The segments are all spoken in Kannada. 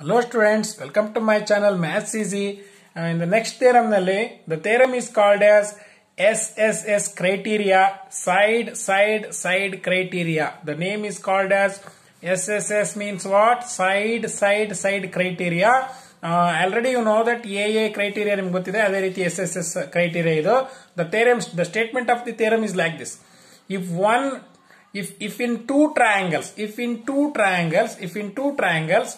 Hello students, welcome to my channel Maths Easy. Uh, in the next theorem ನಲ್ಲಿ the theorem is called as SSS criteria, side, side, side criteria. The name is called as SSS means what? Side, side, side criteria. Uh, already you know that AA criteria ನಿಮ್ಗೆ ಗೊತ್ತಿದೆ ಅದೇ ರೀತಿ ಎಸ್ ಎಸ್ ಎಸ್ ಕ್ರೈಟೀರಿಯಾ ಇದು the theorem the statement of the theorem is like this if one if if in two triangles if in two triangles if in two triangles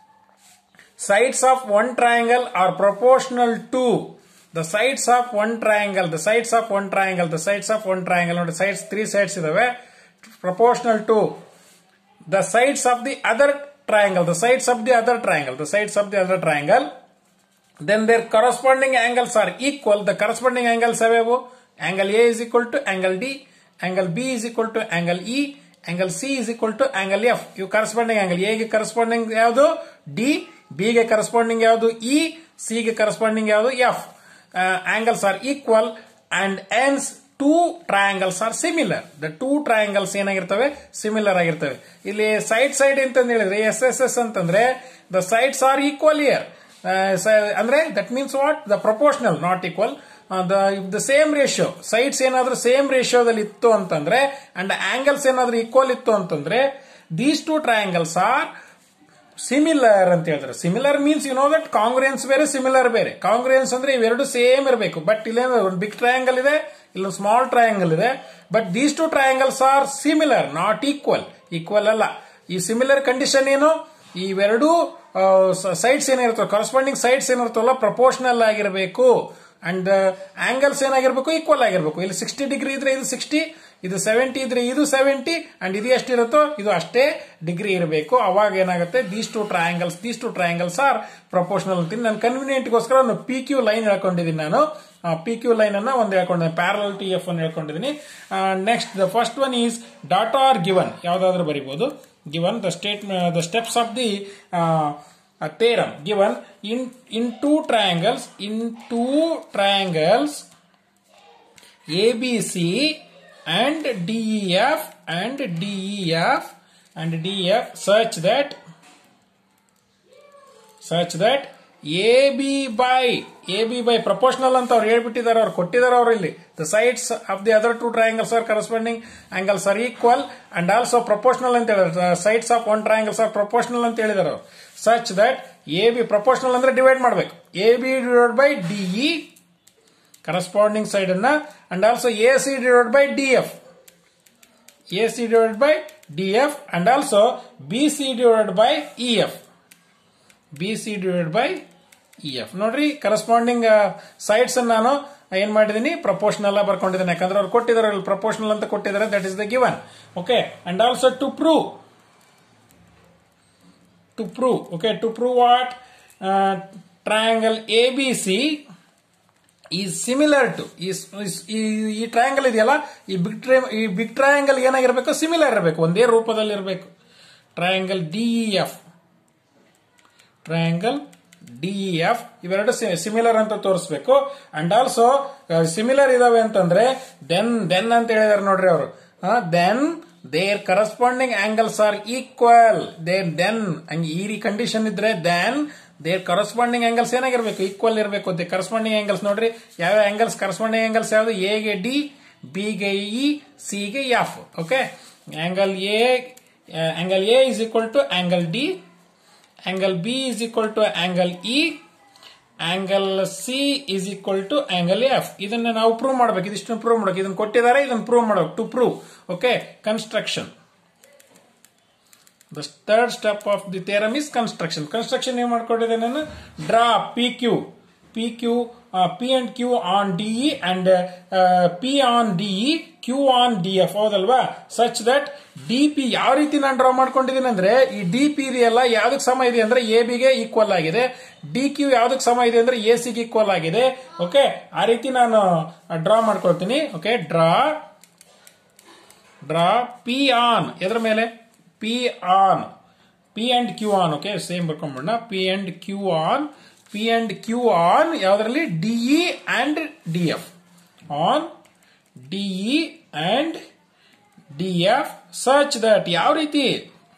sides of one triangle are proportional to the sides of one triangle the sides of one triangle the sides of one triangle ನೋಡಿ sides three sides ಇದಾವೆ proportional to the sides of the other triangle the sides of the other triangle the sides of the other triangle then their corresponding angles are equal the corresponding angles ಯಾವ್ಯಾವು angle A is equal to angle D angle B is equal to angle E angle C is equal to angle F ಇವು corresponding angle A ಗೆ corresponding ಯಾವುದು D B ಗೆ corresponding ಯಾವುದು E C ಗೆ corresponding ಯಾವುದು F uh, angles are equal and hence two triangles are similar the two triangles ಏನಾಗಿರ್ತವೆ ಸಿಮಿಲರ್ ಆಗಿರ್ತವೆ ಇಲ್ಲಿ ಸೈಡ್ ಸೈಡ್ ಅಂತ ಹೇಳಿದ್ರೆ ಎಸ್ ಎಸ್ ಎಸ್ ಅಂತಂದ್ರೆ ದ ಸೈಡ್ಸ್ ಆರ್ ಈಕ್ವಲ್ ಇಯರ್ ಅಂದ್ರೆ that means what the proportional not equal the the same ratio sides ಏನಾದ್ರೂ ಸೇಮ್ ರೇಷಿಯೋದಲ್ಲಿ ಇತ್ತು ಅಂತಂದ್ರೆ ಅಂಡ್ ಆಂಗಲ್ಸ್ ಏನಾದ್ರೂ ಈಕ್ವಲ್ ಇತ್ತು ಅಂತಂದ್ರೆ these two triangles are similar ಅಂತ ಹೇಳಿದ್ರೆ similar means you know that congruence ಬೇರೆ ಸಿಮಿಲರ್ ಬೇರೆ ಕಾಂಗ್ರೆನ್ಸ್ ಅಂದ್ರೆ ಇವೆರಡು ಸೇಮ್ ಇರಬೇಕು ಬಟ್ ಇಲ್ಲೇನು ಒಂದು ಬಿಗ್ ಟ್ರಯಾಂಗಲ್ ಇದೆ ಇಲ್ಲೊಂದು ಸ್ಮಾಲ್ ಟ್ರಯಾಂಗಲ್ ಇದೆ but these two triangles are similar not equal equal ಅಲ್ಲ ಈ ಸಿಮಿಲರ್ ಕಂಡೀಷನ್ ಏನು ಇವೆರಡೂ ಸೈಡ್ಸ್ ಏನಿರ್ತವೆ ಕರೆಸ್ಪಾಂಡಿಂಗ್ ಸೈಡ್ಸ್ ಏನಿರ್ತವಲ್ಲ ಪ್ರಪೋರ್ಷನಲ್ ಆಗಿರಬೇಕು ಅಂಡ್ ಆಂಗಲ್ಸ್ ಏನಾಗಿರ್ಬೇಕು ಈಕ್ವಲ್ ಆಗಿರ್ಬೇಕು ಇಲ್ಲಿ ಸಿಕ್ಸ್ಟಿ ಡಿಗ್ರಿ ಇದ್ರೆ ಇದು ಸಿಕ್ಸ್ಟಿ ಇದು ಸೆವೆಂಟಿ ಇದ್ರೆ ಇದು ಸೆವೆಂಟಿ ಅಂಡ್ ಇದು ಎಷ್ಟಿರುತ್ತೋ ಇದು ಅಷ್ಟೇ ಡಿಗ್ರಿ ಇರಬೇಕು ಅವಾಗ ಏನಾಗುತ್ತೆ these two triangles these two triangles are proportional ಅಂತೀನಿ ನಾನು ಕನ್ವಿನಿಯೆಂಟ್ಗೋಸ್ಕರ ನಾನು ಪಿ ಕ್ಯೂ ಲೈನ್ ಹೇಳ್ಕೊಂಡಿದ್ದೀನಿ ನಾನು ಪಿ ಕ್ಯೂ ಲೈನ್ ಅನ್ನ ಒಂದು ಹೇಳ್ಕೊಂಡಿದ್ದೀನಿ ಪ್ಯಾರಲ್ ಟಿ ಎಫ್ ಅನ್ನು ಹೇಳ್ಕೊಂಡಿದ್ದೀನಿ next the first one is data are given ಯಾವ್ದಾದ್ರು ಬರೀಬಹುದು given the state the steps of the a theorem given in in two triangles in two triangles ABC and DEF and DEF and DEF such that such that AB by AB by proportional ಅಂತ ಅವ್ರು ಹೇಳ್ಬಿಟ್ಟಿದ್ದಾರೆ ಅವ್ರು ಕೊಟ್ಟಿದ್ದಾರೆ ಅವರು ಇಲ್ಲಿ the sides of the other two triangles are corresponding angles are equal and also proportional ಅಂತ ಹೇಳಿದ್ರು sides of one triangles are proportional ಅಂತ ಹೇಳಿದಾರೆ ಅವರು such that A B proportional ಅಂದ್ರೆ ಡಿವೈಡ್ ಮಾಡಬೇಕು A B divide by D E corresponding side ಅನ್ನ and also A C divide by D F A C divide by D F and also B C divide by E F B C divide by E F ನೋಡ್ರಿ ಕರೆಸ್ಪಾಂಡಿಂಗ್ ಸೈಡ್ಸ್ ನಾನು ಏನ್ ಮಾಡಿದೀನಿ ಪ್ರಪೋರ್ಷನಲ್ ಬರ್ಕೊಂಡಿದ್ದೀನಿ ಯಾಕಂದ್ರೆ ಅವ್ರು ಕೊಟ್ಟಿದ್ದಾರೆ ಪ್ರಪೋರ್ಷನಲ್ ಅಂತ ಕೊಟ್ಟಿದ್ದಾರೆ that is the given okay and also to prove to prove okay to prove what uh, triangle abc is similar to is, is ಈ ಟ್ರಯಾಂಗಲ್ ಇದೆಯಲ್ಲ ಈ ಬಿಗ್ ಟ್ರೈ ಈ ಬಿಗ್ ಟ್ರಯಾಂಗಲ್ ಏನಾಗಿರ್ಬೇಕು ಸಿಮಿಲರ್ ಇರಬೇಕು ಒಂದೇ ರೂಪದಲ್ಲಿ ಇರಬೇಕು ಟ್ರಯಾಂಗಲ್ ಡಿಇಎಫ್ ಟ್ರಯಾಂಗಲ್ ಡಿಇಎಫ್ ಇವೆರಡು ಸಿಮಿಲರ್ ಅಂತ ತೋರಿಸ್ಬೇಕು ಅಂಡ್ ಆಲ್ಸೋ ಸಿಮಿಲರ್ ಇದಾವೆ ಅಂತಂದ್ರೆ ದೆನ್ ದೆನ್ ಅಂತ ಹೇಳಿದಾರೆ ನೋಡ್ರಿ ಅವರು then their corresponding angles are equal there then ಈ ಕಂಡೀಷನ್ ಇದ್ರೆ ದೆನ್ ದೇರ್ ಕರೆಸ್ಪಾಂಡಿಂಗ್ ಆಂಗಲ್ಸ್ ಏನಾಗಿರ್ಬೇಕು ಈಕ್ವಲ್ ಇರಬೇಕು ದೇ ಕರೆಸ್ಪಾಂಡಿಂಗ್ ಆಂಗಲ್ಸ್ ನೋಡ್ರಿ ಯಾವ ಆಂಗಲ್ಸ್ ಕರೆಸ್ಪಾಂಡಿಂಗ್ ಆಂಗಲ್ಸ್ ಯಾವ್ದು ಎ ಗೆ ಡಿ ಬಿ ಗೆ ಇ ಸಿ ಗೆ F okay angle A angle A is equal to angle D angle B is equal to angle E angle C is equal to angle F ಇದನ್ನ ನಾವು ಪ್ರೂವ್ ಮಾಡಬೇಕು ಇದಿಷ್ಟು ಪ್ರೂವ್ ಮಾಡಬೇಕು ಇದನ್ನ ಕೊಟ್ಟಿದ್ದಾರೆ ಇದನ್ನ ಪ್ರೂವ್ ಮಾಡಬೇಕು to prove okay construction the third step of the theorem is construction construction ಏನ್ ಮಾಡ್ಕೊಂಡಿದ್ದೆ ನಾನು draw P Q P Q P and Q on D E and P on D E Q on D F ಹೌದಲ್ವಾ ಸಚ್ ದಟ್ ಡಿ ಪಿ ಯಾವ ರೀತಿ ನಾನು ಡ್ರಾ ಮಾಡ್ಕೊಂಡಿದ್ದೀನಿ ಅಂದ್ರೆ ಈ ಡಿ ಪಿ ಇದೆಯಲ್ಲ ಯಾವ್ದಕ್ಕೆ ಸಮ ಇದೆ ಅಂದ್ರೆ ಎ ಬಿಗೆ ಈಕ್ವಲ್ ಆಗಿದೆ ಡಿ ಕ್ಯೂ ಯಾವ್ದಕ್ಕೆ ಸಮ ಇದೆ ಅಂದ್ರೆ ಎ ಸಿಗೆ ಈಕ್ವಲ್ ಆಗಿದೆ ಓಕೆ ಆ ರೀತಿ ನಾನು ಡ್ರಾ ಮಾಡ್ಕೊಳ್ತೀನಿ okay draw draw P on ಎದ್ರ ಮೇಲೆ P on P and Q on okay same ಬರ್ಕೊಂಡ್ಬಿಡೋಣ P and Q on P and Q on ಯಾವ್ದ್ರಲ್ಲಿ D E and D F on D E and D F such that ಯಾವ ರೀತಿ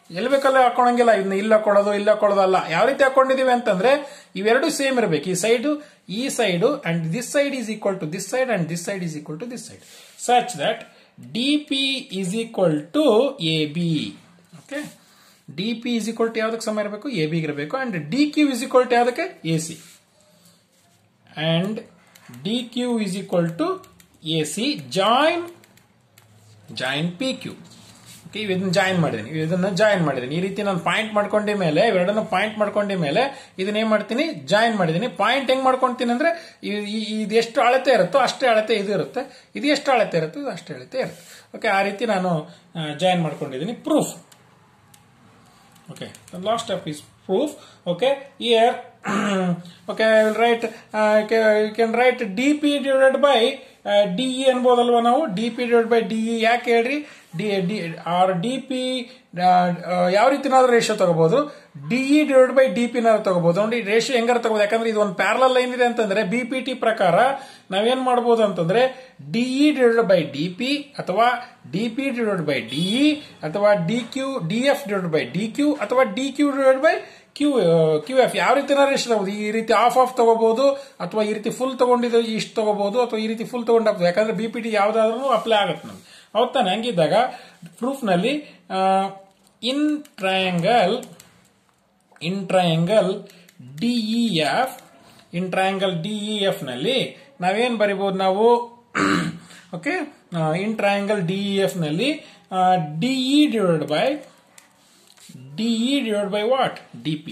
ಎಲ್ಲಿ ಬೇಕಲ್ಲ ಹಾಕೊಳಂಗಿಲ್ಲ ಇದನ್ನ ಇಲ್ಲಿ ಹಾಕೊಳ್ಳೋದು ಇಲ್ಲಿ ಹಾಕೊಳ್ಳೋದು ಅಲ್ಲ ಯಾವ ರೀತಿ ಹಾಕೊಂಡಿದೀವಿ ಅಂತಂದ್ರೆ ಇವೆರಡು ಸೇಮ್ ಇರಬೇಕು ಈ ಸೈಡ್ ಈ side and this side is equal to this side and this side is equal to this side such that D P is equal to A B okay D P is equal to ಯಾವ್ದಕ್ಕೆ ಸಮ ಇರಬೇಕು ಎ ಬಿ ಇರಬೇಕು and D Q is equal to ಯಾವ್ದಕ್ಕೆ A C and D Q is equal to A C join join P Q okay ಇದನ್ನ ಜಾಯಿನ್ ಮಾಡಿದ್ದೀನಿ ಇದನ್ನ ಜಾಯಿನ್ ಮಾಡಿದ್ದೀನಿ ಈ ರೀತಿ ನಾನು ಪಾಯಿಂಟ್ ಮಾಡ್ಕೊಂಡ ಮೇಲೆ ಇವೆರಡನ್ನು ಪಾಯಿಂಟ್ ಮಾಡ್ಕೊಂಡ ಮೇಲೆ ಇದನ್ನ ಏನ್ ಮಾಡ್ತೀನಿ ಜಾಯಿನ್ ಮಾಡಿದ್ದೀನಿ ಪಾಯಿಂಟ್ ಹೆಂಗ್ ಮಾಡ್ಕೊಂತೀನಿ ಅಂದ್ರೆ ಇ- ಇ- ಇದು ಎಷ್ಟು ಅಳತೆ ಇರುತ್ತೋ ಅಷ್ಟೇ ಅಳತೆ ಇದು ಇರುತ್ತೆ ಇದು ಎಷ್ಟು ಅಳತೆ ಇರುತ್ತೋ ಇದು ಅಷ್ಟೇ ಅಳತೆ ಇರುತ್ತೆ ಓಕೆ ಆ ರೀತಿ ನಾನು ಜಾಯಿನ್ ಮಾಡ್ಕೊಂಡಿದ್ದೀನಿ proof Okay, the last step is proof. Okay, here, okay, I will write, uh, okay, you can write dp divided by uh, de ಅನ್ಬೋದಲ್ವಾ ನಾವು dp divided by de ಯಾಕೆ ಹೇಳ್ರಿ D D or D P ಯಾವ ರೀತಿನಾದ್ರೂ ರೇಷಿಯೋ ತಗೋಬಹುದು DE divide by D P ನಾದ್ರು ತಗೋಬಹುದು ನೋಡಿ ರೇಷಿಯೋ ಹೆಂಗಾರ ತಗೋಬಹುದು ಯಾಕಂದ್ರೆ ಇದು ಒಂದು ಪ್ಯಾರಲಲ್ ಲೈನ್ ಇದೆ ಅಂತಂದ್ರೆ ಬಿ ಪಿ ಟಿ ಪ್ರಕಾರ ನಾವೇನ್ ಮಾಡಬಹುದು ಅಂತಂದ್ರೆ DE divide by D P ಅಥವಾ D P divide by DE ಅಥವಾ D Q D F divide by D Q ಅಥವಾ D Q divide by Q Q F ಯಾವ ರೀತಿ ರೇಷನ್ ತಗೋಬಹುದು ಈ ರೀತಿ ಆಫ್ ಆಫ್ ತಗೋಬಹುದು ಅಥವಾ ಈ ರೀತಿ ಫುಲ್ ತಗೊಂಡಿದ್ದು ಇಷ್ಟು ತಗೋಬಹುದು ಅಥವಾ ಈ ರೀತಿ ಫುಲ್ ತಗೊಂಡಾಗ್ತದೆ ಯಾಕಂದ್ರೆ ಬಿ ಪಿ ಟಿ ಯಾವ್ದಾದ್ರೂ ಅಪ್ಲೈ ಆಗುತ್ತೆ ನಮ್ಗೆ ಹೌದ್ ತಾನೆ ಹಂಗಿದ್ದಾಗ ಪ್ರೂಫ್ ನಲ್ಲಿ in triangle in triangle DEF in triangle DEF ನಲ್ಲಿ ನಾವೇನ್ ಬರಿಬಹುದು ನಾವು ಓಕೆ ಇನ್ ಟ್ರಯಾಂಗಲ್ ಡಿಇಎಫ್ ನಲ್ಲಿ DE divide by DE divide by what DP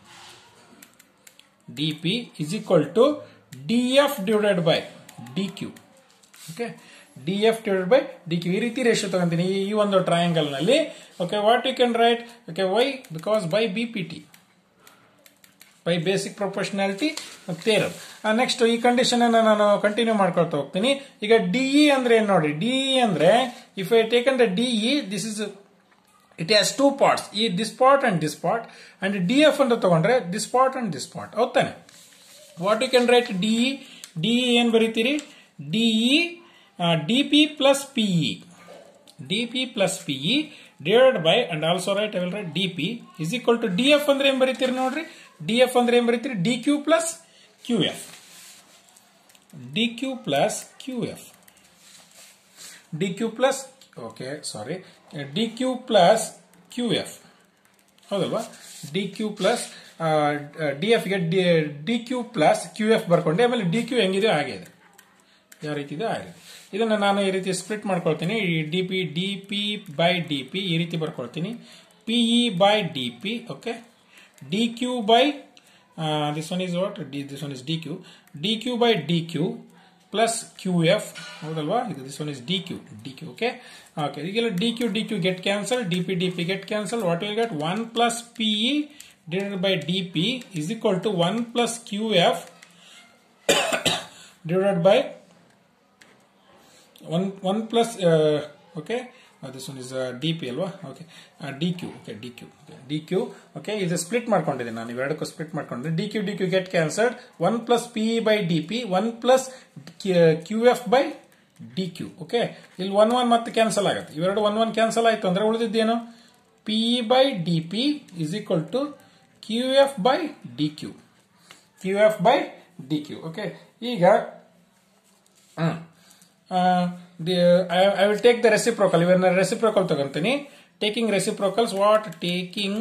DP is equal to DF divided by D Q okay D F divide by D Q ಈ ರೀತಿ ರೇಷಿಯೋ ತಗೊಂತೀನಿ ಈ- ಈ ಒಂದು ಟ್ರಯಾಂಗಲ್ ನಲ್ಲಿ okay what you can right okay why because by B P T by basic proportionality theorem next ಈ ಕಂಡೀಷನ್ ಅನ್ನ ನಾನು ಕಂಟಿನ್ಯೂ ಮಾಡ್ಕೊಳ್ತಾ ಹೋಗ್ತೀನಿ ಈಗ ಡಿಇ ಅಂದ್ರೆ ಏನ್ ನೋಡಿ ಡಿಇ ಅಂದ್ರೆ ಇಫ್ ಐ ಟೇಕ್ ಅಂದ್ರೆ DE this is it has two parts ಈ this part and this part and D F ಅಂತ ತಗೊಂಡ್ರೆ this part and this part ಹೌದಾನೆ what you can write DE DE ಏನ್ ಬರೀತೀರಿ DE D P plus PE dp plus pe divided by and also write I will write dp is equal to df ಅಂದ್ರೆ ಏನ್ ಬರೀತೀರಿ ನೋಡ್ರಿ df ಅಂದ್ರೆ ಏನ್ ಬರೀತೀರಿ dq plus qf dq plus qf dq plus okay sorry uh, dq plus qf ಹೌದಲ್ವಾ ಡಿ ಕ್ಯೂ ಪ್ಲಸ್ ಡಿ ಎಫ್ಗೆ D Q plus Q F ಬರ್ಕೊಂಡೆ ಆಮೇಲೆ ಡಿ ಕ್ಯೂ ಹೆಂಗಿದೆ ಹಾಗೆ ಇದೆ ಯಾವ ರೀತಿ ಇದೆ ಹಾಗೆ ಇದನ್ನು ನಾನು ಈ ರೀತಿ ಸ್ಪ್ಲಿಟ್ ಮಾಡ್ಕೊಳ್ತೀನಿ D P D P by D P ಈ ರೀತಿ ಬರ್ಕೊಳ್ತೀನಿ P E by D P okay D Q by this one is what D this one is D Q D Q by D Q plus Q F ಹೌದಲ್ವಾ ಇದು this one is D Q D Q okay okay ಈಗೆಲ್ಲ D Q D Q get cancel D P D P get cancel what will get one plus P E divided by dp is equal to 1 plus qf divided by 1 1 plus uh, okay uh, this one is uh, dp ಅಲ್ವಾ okay D Q okay D Q D Q okay ಇದು ಸ್ಪ್ಲಿಟ್ ಮಾಡ್ಕೊಂಡಿದ್ದೀನಿ ನಾನು ಇವೆರಡಕ್ಕೂ ಸ್ಪ್ಲಿಟ್ ಮಾಡ್ಕೊಂಡಿದ್ದೆ D Q D Q get cancelled one plus P by D P one plus Q F by D Q okay ಇಲ್ಲಿ ಒನ್ ಒನ್ ಮತ್ತೆ ಕ್ಯಾನ್ಸಲ್ ಆಗುತ್ತೆ ಇವೆರಡು ಒನ್ ಒನ್ ಕ್ಯಾನ್ಸಲ್ ಆಯ್ತು ಅಂದ್ರೆ ಉಳಿದಿದ್ದೇನು P by D P is equal to Q F by D Q Q F by D Q okay ಈಗ hmm I will take the reciprocal ಇವನ್ನ ರೆಸಿಪ್ರೋಕಲ್ ತಗೊಂತೀನಿ taking reciprocals what taking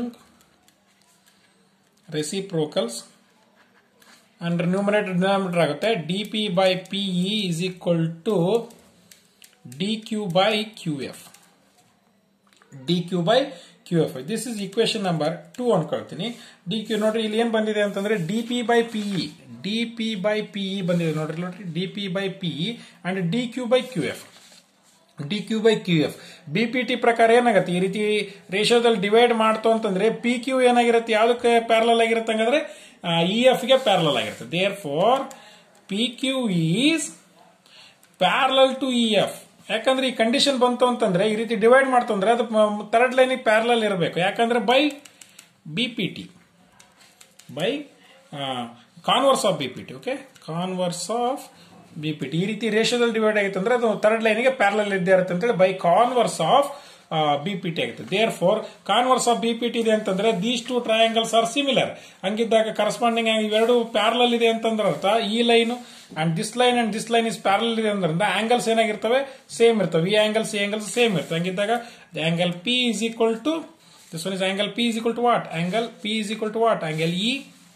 reciprocals and numerator denominator ಆಗುತ್ತೆ D P by P E is equal to D Q by Q F D Q by Q F this is equation number two ಅನ್ಕೊಳ್ತೀನಿ ಡಿ ಕ್ಯೂ ನೋಡ್ರಿ ಇಲ್ಲಿ ಏನ್ ಬಂದಿದೆ ಅಂತಂದ್ರೆ D P by PE D P by PE ಬಂದಿದೆ ನೋಡ್ರಿ ನೋಡ್ರಿ D P by PE and D Q by Q F D Q by Q F B P T ಪ್ರಕಾರ ಏನಾಗುತ್ತೆ ಈ ರೀತಿ ರೇಷಿಯೋದಲ್ಲಿ ಡಿವೈಡ್ ಮಾಡ್ತು ಅಂತಂದ್ರೆ ಪಿ ಕ್ಯೂ ಏನಾಗಿರುತ್ತೆ ಯಾವ್ದಕ್ಕೆ ಪ್ಯಾರಲಲ್ ಆಗಿರುತ್ತೆ ಹಂಗಂದ್ರೆ ಇ ಎಫ್ ಗೆ ಪ್ಯಾರಲಲ್ ಆಗಿರುತ್ತೆ therefore P Q is parallel to E F ಯಾಕಂದ್ರೆ ಈ ಕಂಡೀಷನ್ ಬಂತು ಅಂತಂದ್ರೆ ಈ ರೀತಿ ಡಿವೈಡ್ ಮಾಡ್ತು ಅಂದ್ರೆ ಅದು ಥರ್ಡ್ ಲೈನಿಗೆ ಪ್ಯಾರಲಲ್ ಇರಬೇಕು ಯಾಕಂದ್ರೆ by B P T by converse of B P T okay converse of B P T ಈ ರೀತಿ ರೇಷಿಯೋದಲ್ಲಿ ಡಿವೈಡ್ ಆಗಿತ್ತು ಅಂದ್ರೆ ಅದು ಥರ್ಡ್ ಲೈನಿಗೆ ಪ್ಯಾರಲಲ್ ಇದ್ದೇ ಇರುತ್ತೆ ಅಂತೇಳಿ by converse of B P T ಆಗುತ್ತೆ therefore converse of B P T ಇದೆ ಅಂತಂದ್ರೆ these two triangles are similar ಹಂಗಿದ್ದಾಗ ಕರಸ್ಪಾಂಡಿಂಗ್ ಇವೆರಡು ಪ್ಯಾರಲಲ್ ಇದೆ ಅಂತಂದ್ರೆ ಅರ್ಥ ಈ line and this line and this line is parallel ಇದೆ ಅಂದ್ರೆ ಆಂಗಲ್ಸ್ ಏನಾಗಿರ್ತವೆ ಸೇಮ್ ಇರ್ತವೆ ಈ ಆಂಗಲ್ಸ್ ಈ ಆಂಗಲ್ಸ್ ಸೇಮ್ ಇರ್ತವೆ ಹಂಗಿದ್ದಾಗ the angle P is equal to this one is angle P is equal to what angle P is equal to what angle E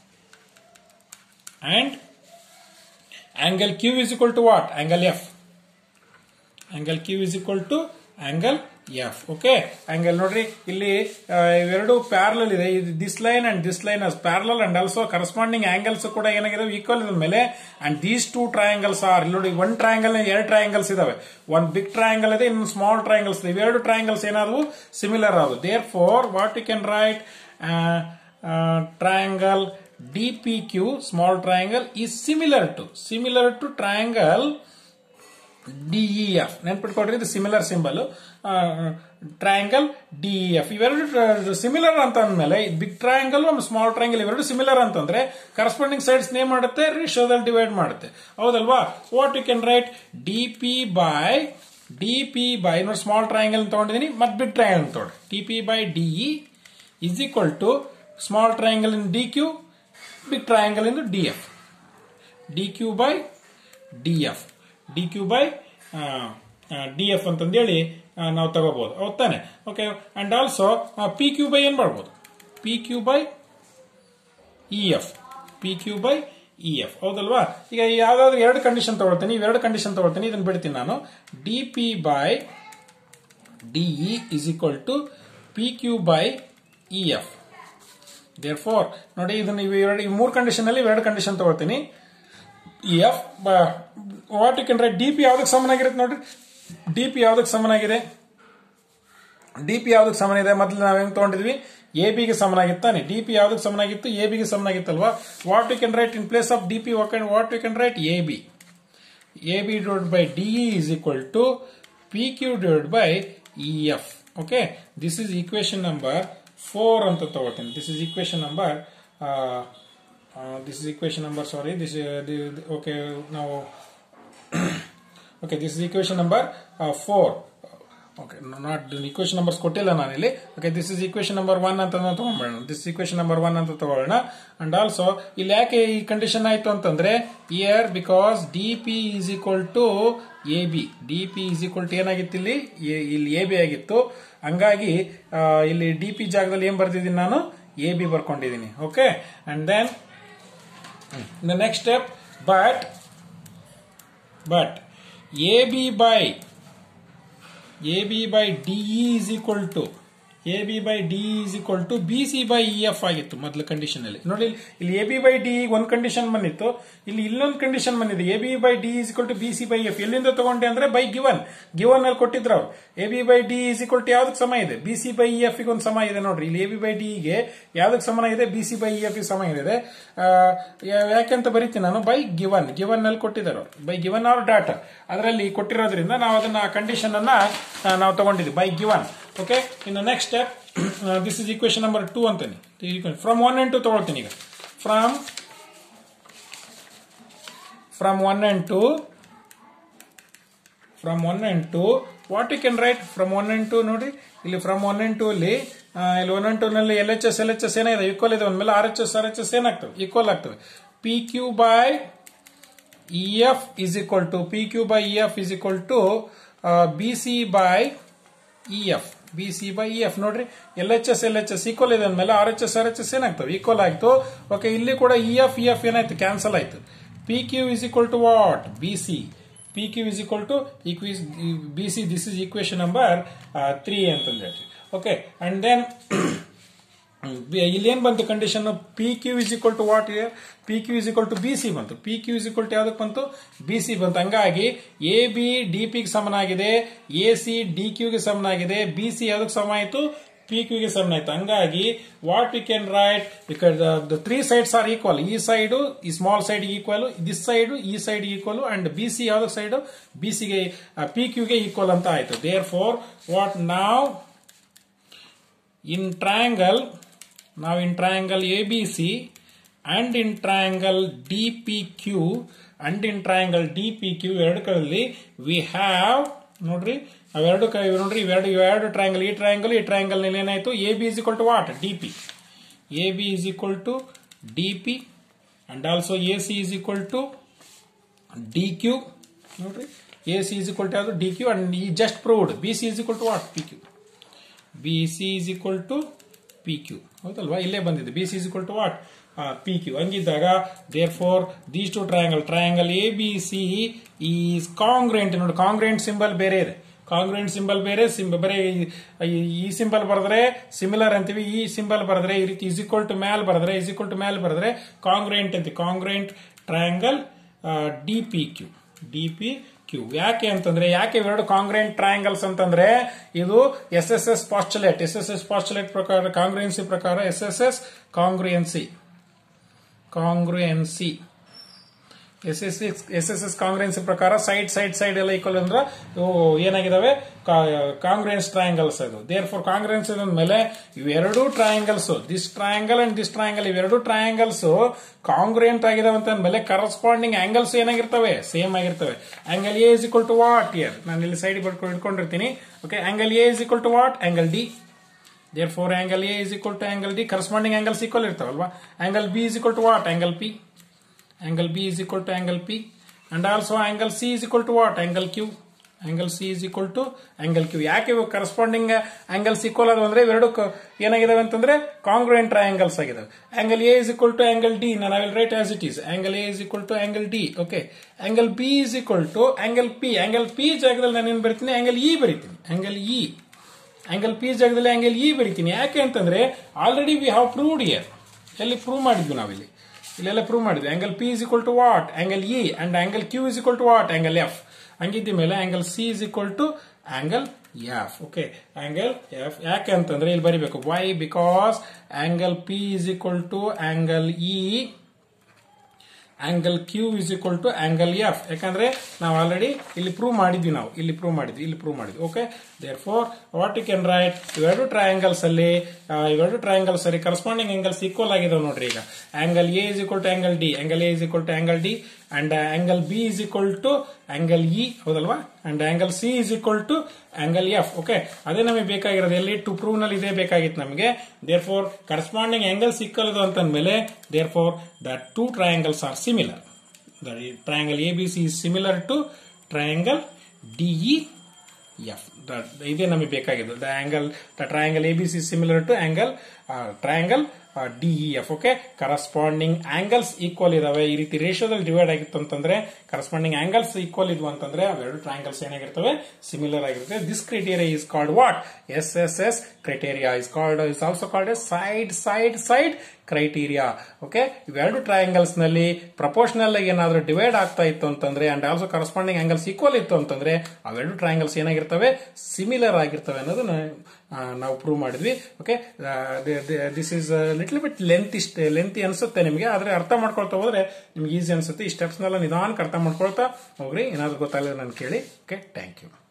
and angle q is equal to what angle f angle q is equal to angle f okay angle ನೋಡ್ರಿ ಇಲ್ಲಿ ಆ, ಇವೆರಡು ಪ್ಯಾರಲಲ್ ಇದೆ this line and this line is parallel and also corresponding angles ಕೂಡ ಏನಾಗಿದೆ ಈಕ್ವಲ್ ಇದ ಮೇಲೆ and these two triangles are ಇಲ್ಲಿ ನೋಡಿ ಒನ್ ಟ್ರಯಾಂಗಲ್ ಎರಡು ಟ್ರಯಾಂಗಲ್ಸ್ ಇದಾವೆ ಒನ್ ಬಿಗ್ ಟ್ರಯಾಂಗಲ್ ಇದೆ ಇನ್ನು ಸ್ಮಾಲ್ ಟ್ರಯಾಂಗಲ್ಸ್ ಇದೆ ಇವೆರಡು ಟ್ರಯಾಂಗಲ್ಸ್ ಏನಾದವು ಸಿಮಿಲರ್ ಆದವು therefore what you can write triangle DPQ small triangle is similar to similar to triangle DEF ನೆನ್ಪಿಟ್ಕೊಡ್ರಿ ಇದು ಸಿಮಿಲರ್ ಸಿಂಬಲ್ ಟ್ರಯಾಂಗಲ್ ಡಿಇಎಫ್ ಇವೆರಡು ಸಿಮಿಲರ್ ಅಂತ ಅಂದ್ಮೇಲೆ ಬಿಗ್ ಟ್ರಯಾಂಗಲ್ ಒಂದು ಸ್ಮಾಲ್ ಟ್ರಯಾಂಗಲ್ ಇವೆರಡು ಸಿಮಿಲರ್ ಅಂತಂದ್ರೆ ಕರಸ್ಪಾಂಡಿಂಗ್ ಸೈಡ್ಸ್ ನೇಮ್ ಮಾಡುತ್ತೆ ರೇಷಿಯೋದಲ್ಲಿ ಡಿವೈಡ್ ಮಾಡುತ್ತೆ ಹೌದಲ್ವಾ what you can write D P by D P by ನೋಡಿ ಸ್ಮಾಲ್ ಟ್ರಯಾಂಗಲ್ ತಗೊಂಡಿದ್ದೀನಿ ಮತ್ತೆ ಬಿಗ್ ಟ್ರಯಾಂಗಲ್ ತಗೊಳ್ಳಿ T P by DE is equal to small triangle in D Q big triangle in D F D Q by D F D Q by D F ಅಂತಂದೇಳಿ ಆ, ನಾವು ತಗೋಬಹುದು ಹೌದ್ ತಾನೆ okay and also P Q by ಏನ್ ಮಾಡ್ಬೋದು P Q by E F P Q by E F ಹೌದಲ್ವಾ ಈಗ ಯಾವ್ದಾದ್ರು ಎರಡು ಕಂಡೀಷನ್ ತಗೊಳ್ತೀನಿ ಇವೆರಡು ಕಂಡೀಷನ್ ತಗೊಳ್ತೀನಿ ಇದನ್ನ ಬಿಡ್ತೀನಿ ನಾನು D P by DE is equal to P Q by E F therefore ನೋಡಿ ಇದನ್ನ ಇವು ಎರಡು ಈ ಮೂರು ಕಂಡೀಷನ್ ಅಲ್ಲಿ ಎರಡು ಕಂಡೀಷನ್ ತಗೊಳ್ತೀನಿ F what you can write D P ಯಾವ್ದಕ್ಕೆ ಸಮನಾಗಿರುತ್ತೆ ನೋಡ್ರಿ ಡಿ ಪಿ ಯಾವ್ದಕ್ಕೆ ಸಮನಾಗಿದೆ ಡಿ ಪಿ ಯಾವ್ದಕ್ಕೆ ಸಮನ ಇದೆ ಮೊದಲು ನಾವ್ ಹೆಂಗ್ ತಗೊಂಡಿದ್ವಿ ಎ ಬಿಗೆ ಸಮನಾಗಿತ್ತಾನೆ ಡಿ ಪಿ ಯಾವ್ದಕ್ಕೆ ಸಮನಾಗಿತ್ತು ಎ ಬಿಗೆ ಸಮನಾಗಿತ್ತಲ್ವಾ what you can write in place of D P what you can write A B A B divide by DE is equal to P Q divide by E F okay this is equation number four ಅಂತ ತಗೋತೀನಿ this is equation number this is equation number sorry this okay ನಾವು okay this is equation number four okay not equation numbers ಕೊಟ್ಟಿಲ್ಲ ನಾನಿಲ್ಲಿ okay this is equation number one ಅಂತ ನಾವು ತಗೊಂಡ್ಬಿಡೋಣ ದಿಸ್ ಈಕ್ವೇಶನ್ ನಂಬರ್ ಒನ್ ಅಂತ ತಗೊಳ್ಳೋಣ ಅಂಡ್ ಆಲ್ಸೋ ಇಲ್ಲಿ ಯಾಕೆ ಈ ಕಂಡೀಷನ್ ಆಯ್ತು ಅಂತಂದ್ರೆ here because D P is equal to A B D P is equal to ಏನಾಗಿತ್ತು ಇಲ್ಲಿ ಎ- ಇಲ್ಲಿ ಎ ಬಿ ಆಗಿತ್ತು ಹಂಗಾಗಿ ಆ, ಇಲ್ಲಿ ಡಿ ಪಿ ಜಾಗದಲ್ಲಿ ಏನ್ ಬರ್ದಿದ್ದೀನಿ ನಾನು ಎ ಬಿ ಬರ್ಕೊಂಡಿದ್ದೀನಿ okay and then the next step but but ab by ab by de is equal to ab by de is equal to bc by ef ಆಗಿತ್ತು ಮೊದಲ ಕಂಡೀಷನ್ ಅಲ್ಲಿ ನೋಡಿ ಇಲ್ಲಿ ಎ ಬಿ ಬೈ ಡಿ ಒಂದು ಕಂಡೀಷನ್ ಬಂದಿತ್ತು ಇಲ್ಲಿ ಇಲ್ಲೊಂದು ಕಂಡೀಷನ್ ಬಂದಿದೆ A B by D is equal to B C by F ಎಲ್ಲಿಂದ ತಗೊಂಡೆ ಅಂದ್ರೆ ಬೈ ಗಿವನ್ ಗಿವನ್ ಅಲ್ಲಿ ಕೊಟ್ಟಿದ್ರು ಅವ್ರು A B by D is equal to ಯಾವ್ದಕ್ಕೆ ಸಮ ಇದೆ ಬಿ ಸಿ ಬೈ ಎಫ್ ಗೆ ಒಂದು ಸಮ ಇದೆ ನೋಡ್ರಿ ಇಲ್ಲಿ ಎ ಬಿ ಬೈ ಡಿ ಗೆ ಯಾವ್ದಕ್ಕೆ ಸಮ ಇದೆ ಬಿ ಸಿ ಬೈ ಎಫ್ ಗೆ ಸಮ ಇದೆ ಆ, ಯಾ- ಯಾಕೆಂತ ಬರೀತೀನಿ ನಾನು ಬೈ ಗಿವನ್ ಗಿವನ್ ನಲ್ಲಿ ಕೊಟ್ಟಿದ್ದಾರೆ ಅವ್ರು ಬೈ ಗಿವನ್ ಆರ್ ಡಾಟಾ ಅದರಲ್ಲಿ ಕೊಟ್ಟಿರೋದ್ರಿಂದ ನಾವು ಅದನ್ನ ಕಂಡೀಷನ್ ಅನ್ನ ಆ, ನಾವು ತಗೊಂಡಿದ್ವಿ ಬೈ ಗಿವನ್ ಓಕೆ ಇನ್ನು next step this is equation number two ಅಂತಾನೆ ಫ್ರಮ್ ಒನ್ ಅಂಡ್ ಟು ತಗೊಳ್ತೀನಿ ಈಗ from from one and two from one and two what you can write from one and two ನೋಡಿ ಇಲ್ಲಿ ಫ್ರಮ್ ಒನ್ ಅಂಡ್ ಟು ಅಲ್ಲಿ ಆ, ಇಲ್ಲಿ ಒನ್ ಅಂಡ್ ಟು ನಲ್ಲಿ L H S L H S ಏನಾಗಿದೆ ಈಕ್ವಲ್ ಇದೆ ಒಂದ್ಮೇಲೆ R H S R H S ಏನಾಗ್ತವೆ ಈಕ್ವಲ್ ಆಗ್ತವೆ P Q by E F is equal to P Q by E F is equal to B C by E F B C by E F ನೋಡ್ರಿ L H S L H S equal ಇದೆ ಅಂದ್ಮೇಲೆ R H S R H S ಏನಾಗ್ತವೆ ಈಕ್ವಲ್ ಆಯ್ತು ಓಕೆ ಇಲ್ಲಿ ಕೂಡ ಇ ಎಫ್ ಇ ಎಫ್ ಏನಾಯ್ತು ಕ್ಯಾನ್ಸಲ್ ಆಯ್ತು P Q is equal to what B C P Q is equal to B C this is equation number three ಅಂತಂದು ಹೇಳ್ತೀವಿ ಓಕೆ ಅಂಡ್ ದೆನ್ ಇಲ್ಲಿ ಏನ್ ಬಂತು condition P Q is equal to what here P Q is equal to B C ಬಂತು P Q is equal to ಯಾವ್ದಕ್ಕೆ ಬಂತು ಬಿ ಸಿ ಬಂತು ಹಂಗಾಗಿ ಎ ಬಿ ಡಿ ಪಿಗೆ ಸಮನಾಗಿದೆ ಎ ಸಿ ಡಿ ಕ್ಯೂಗೆ ಸಮನಾಗಿದೆ ಬಿ ಸಿ ಯಾವ್ದಕ್ಕೆ ಸಮ ಆಯಿತು ಪಿ ಕ್ಯೂಗೆ ಸಮನ ಆಯ್ತು ಹಂಗಾಗಿ what we can write because the three sides are equal ಈ ಸೈಡು ಈ small side equal this side ಈ side equal and B C ಯಾವ್ದಕ್ಕೆ ಸೈಡ್ ಬಿ ಸಿಗೆ ಪಿ ಕ್ಯೂಗೆ ಈಕ್ವಲ್ ಅಂತ ಆಯ್ತು ದೇರ್ ಫೋರ್ ವಾಟ್ ನಾವ್ in triangle now in triangle abc and in triangle dpq and in triangle dpq ಎರಡರಲ್ಲಿ we have ನೋಡ್ರಿ ಅವೆರಡು ಕ- ಇವ್ ನೋಡ್ರಿ ಇವೆರಡು ಇವೆರಡು ಟ್ರಯಾಂಗಲ್ ಈ ಟ್ರಯಾಂಗಲ್ ಈ ಟ್ರಯಾಂಗಲ್ ನಲ್ಲಿ ಏನಾಯ್ತು A B is equal to what D P A B is equal to D P and also A C is equal to D Q ನೋಡ್ರಿ A C is equal to ಯಾವುದು ಡಿ ಕ್ಯೂ ಅಂಡ್ ಈ just proved B C is equal to what P Q B C is equal to P Q ಹೌದಲ್ವಾ ಇಲ್ಲೇ ಬಂದಿದೆ B C is equal to what P Q ಹಂಗಿದ್ದಾಗ there four these two triangle triangle A B C is congruent ನೋಡಿ ಕಾಂಗ್ರೆಂಟ್ ಸಿಂಬಲ್ ಬೇರೆ ಇದೆ ಕಾಂಗ್ರೆಂಟ್ ಸಿಂಬಲ್ ಬೇರೆ ಸಿಂಬಲ್ ಬರೀ ಈ- ಈ- ಈ ಸಿಂಬಲ್ ಬರೆದ್ರೆ ಸಿಮಿಲರ್ ಅಂತೀವಿ ಈ ಸಿಂಬಲ್ ಬರೆದ್ರೆ ಈ ರೀತಿ ಇಸ್ ಈಕ್ವಲ್ ಟು ಮ್ಯಾಲ್ ಬರೆದ್ರೆ ಇಸ್ ಈಕ್ವಲ್ ಟು ಮ್ಯಾಲ್ ಬರೆದ್ರೆ ಕಾಂಗ್ರೆಂಟ್ ಅಂತೀವಿ congruent triangle D P Q D P Q ಯಾಕೆ ಅಂತಂದ್ರೆ ಯಾಕೆ ಇವೆರಡು ಕಾಂಗ್ರೆಂಟ್ ಟ್ರಯಾಂಗಲ್ಸ್ ಅಂತಂದ್ರೆ ಇದು S S S postulate S S S postulate ಪ್ರಕಾರ ಕಾಂಗ್ರಿಯನ್ಸಿ ಪ್ರಕಾರ S S S congruency congruency S S S S S S congruence ಪ್ರಕಾರ ಸೈಡ್ ಸೈಡ್ ಸೈಡ್ ಎಲ್ಲ ಈಕ್ವಲ್ ಅಂದ್ರೆ ಇವು ಏನಾಗಿದಾವೆ ಕಾಂಗ್ರೆನ್ಸ್ ಟ್ರಯಾಂಗಲ್ಸ್ ಅದು ದೇರ್ ಫಾರ್ ಕಾಂಗ್ರೆನ್ಸ್ ಮೇಲೆ ಇವೆರಡು triangles this triangle and this triangle ಇವೆರಡು ಟ್ರಯಾಂಗಲ್ಸ್ ಕಾಂಗ್ರೆಂಟ್ ಆಗಿದಾವೆ ಅಂತ ಅಂದ್ಮೇಲೆ ಕರಸ್ಪಾಂಡಿಂಗ್ ಆಂಗಲ್ಸ್ ಏನಾಗಿರ್ತವೆ ಸೇಮ್ ಆಗಿರ್ತವೆ angle A is equal to what here ನಾನು ಇಲ್ಲಿ ಸೈಡ್ ಬರ್ಕೊಂಡು ಇಟ್ಕೊಂಡಿರ್ತೀನಿ okay angle A is equal to what angle D therefore angle A is equal to angle D corresponding angles equal ಇರ್ತಾವಲ್ವಾ angle B is equal to what angle P angle B is equal to angle P and also angle C is equal to what? Angle Q. Angle C is equal to angle Q. ಯಾಕೆ ಇವು ಕರಸ್ಪಾಂಡಿಂಗ್ ಆಂಗಲ್ಸ್ ಈಕ್ವಲ್ ಅದು ಅಂದ್ರೆ ಇವೆರಡು ಕ- ಏನಾಗಿದಾವೆ ಅಂತಂದ್ರೆ ಕಾಂಗ್ರುಯೆಂಟ್ ಟ್ರಯಾಂಗಲ್ಸ್ ಆಗಿದಾವೆ angle A is equal to angle D ನಾನು I will write as it is angle A is equal to angle D okay angle B is equal to angle P angle P ಜಾಗದಲ್ಲಿ ನಾನು ಏನ್ ಬರಿತೀನಿ ಆಂಗಲ್ ಇ ಬರಿತೀನಿ ಆಂಗಲ್ ಇ ಆಂಗಲ್ ಪಿ ಜಾಗದಲ್ಲಿ ಆಂಗಲ್ ಇ ಬರಿತೀನಿ ಯಾಕೆ ಅಂತಂದ್ರೆ already we have proved here ಎಲ್ಲಿ ಪ್ರೂವ್ ಮಾಡಿದ್ವಿ ನಾವಿಲ್ಲಿ ಇಲ್ಲೆಲ್ಲ ಪ್ರೂವ್ ಮಾಡಿದ್ವಿ angle P is equal to what angle E and angle Q is equal to what angle F ಹಂಗಿದ್ದ ಮೇಲೆ angle C is equal to angle F okay angle F ಯಾಕೆ ಅಂತಂದ್ರೆ ಇಲ್ಲಿ ಬರಿಬೇಕು why because angle P is equal to angle E angle Q is equal to angle F ಯಾಕಂದ್ರೆ ನಾವು ಆಲ್ರೆಡಿ ಇಲ್ಲಿ ಪ್ರೂವ್ ಮಾಡಿದ್ವಿ ನಾವು ಇಲ್ಲಿ ಪ್ರೂವ್ ಮಾಡಿದ್ವಿ ಇಲ್ಲಿ ಪ್ರೂವ್ ಮಾಡಿದ್ವಿ okay therefore what you can write ಇವೆರಡು ಟ್ರಯಾಂಗಲ್ಸ್ ಅಲ್ಲಿ ಆ, ಇವೆರಡು ಟ್ರಯಾಂಗಲ್ಸ್ ಅಲ್ಲಿ ಕರಸ್ಪಾಂಡಿಂಗ್ ಆಂಗಲ್ಸ್ ಈಕ್ವಲ್ ಆಗಿದಾವೆ ನೋಡ್ರಿ ಈಗ angle A is equal to angle D angle A is equal to angle D and angle B is equal to angle E ಹೌದಲ್ವಾ and angle C is equal to angle F okay ಅದೇ ನಮಗೆ ಬೇಕಾಗಿರೋದು ಎಲ್ಲಿ ಟು ಪ್ರೂವ್ ನಲ್ಲಿ ಇದೇ ಬೇಕಾಗಿತ್ತು ನಮಗೆ therefore corresponding angles equal ಅದು ಅಂತಂದ್ಮೇಲೆ therefore the two triangles are similar the triangle A B C is similar to triangle D E F ಇದೇ ನಮಗೆ ಬೇಕಾಗಿದ್ದು the angle the triangle A B C similar to angle triangle D E F okay corresponding angles equal ಇದಾವೆ ಈ ರೀತಿ ರೇಷಿಯೋದಲ್ಲಿ ಡಿವೈಡ್ ಆಗಿತ್ತು ಅಂತಂದ್ರೆ ಕರಸ್ಪಾಂಡಿಂಗ್ ಆಂಗಲ್ಸ್ ಈಕ್ವಲ್ ಇದ್ವು ಅಂತಂದ್ರೆ ಅವೆರಡು ಟ್ರಯಾಂಗಲ್ಸ್ ಏನಾಗಿರ್ತವೆ ಸಿಮಿಲರ್ ಆಗಿರ್ತವೆ this criteria is called what S S S criteria is called is also called S side side side criteria okay ಇವೆರಡು ಟ್ರಯಾಂಗಲ್ಸ್ ನಲ್ಲಿ ಪ್ರಪೋರ್ಷನಲ್ ಆಗಿ ಏನಾದ್ರೂ ಡಿವೈಡ್ ಆಗ್ತಾ ಇತ್ತು ಅಂತಂದ್ರೆ and also corresponding angles equal ಇತ್ತು ಅಂತಂದ್ರೆ ಅವೆರಡು ಟ್ರಯಾಂಗಲ್ಸ್ ಏನಾಗಿರ್ತವೆ ಸಿಮಿಲರ್ ಆಗಿರ್ತವೆ ಅನ್ನೋದನ್ನ ಆ, ನಾವು ಪ್ರೂವ್ ಮಾಡಿದ್ವಿ okay this is little bit length ಇಷ್ಟ ಲೆಂತಿ ಅನ್ಸುತ್ತೆ ನಿಮಗೆ ಆದ್ರೆ ಅರ್ಥ ಮಾಡ್ಕೊಳ್ತಾ ಹೋದ್ರೆ ನಿಮ್ಗೆ ಈಸಿ ಅನ್ಸುತ್ತೆ ಈ ಸ್ಟೆಪ್ಸ್ನೆಲ್ಲ ನಿಧಾನಕ್ಕೆ ಅರ್ಥ ಮಾಡ್ಕೊಳ್ತಾ ಹೋಗ್ರಿ ಏನಾದ್ರು ಗೊತ್ತಾಗಲಿಲ್ಲ ನಾನು ಕೇಳಿ ಓಕೆ ಥ್ಯಾಂಕ್ ಯು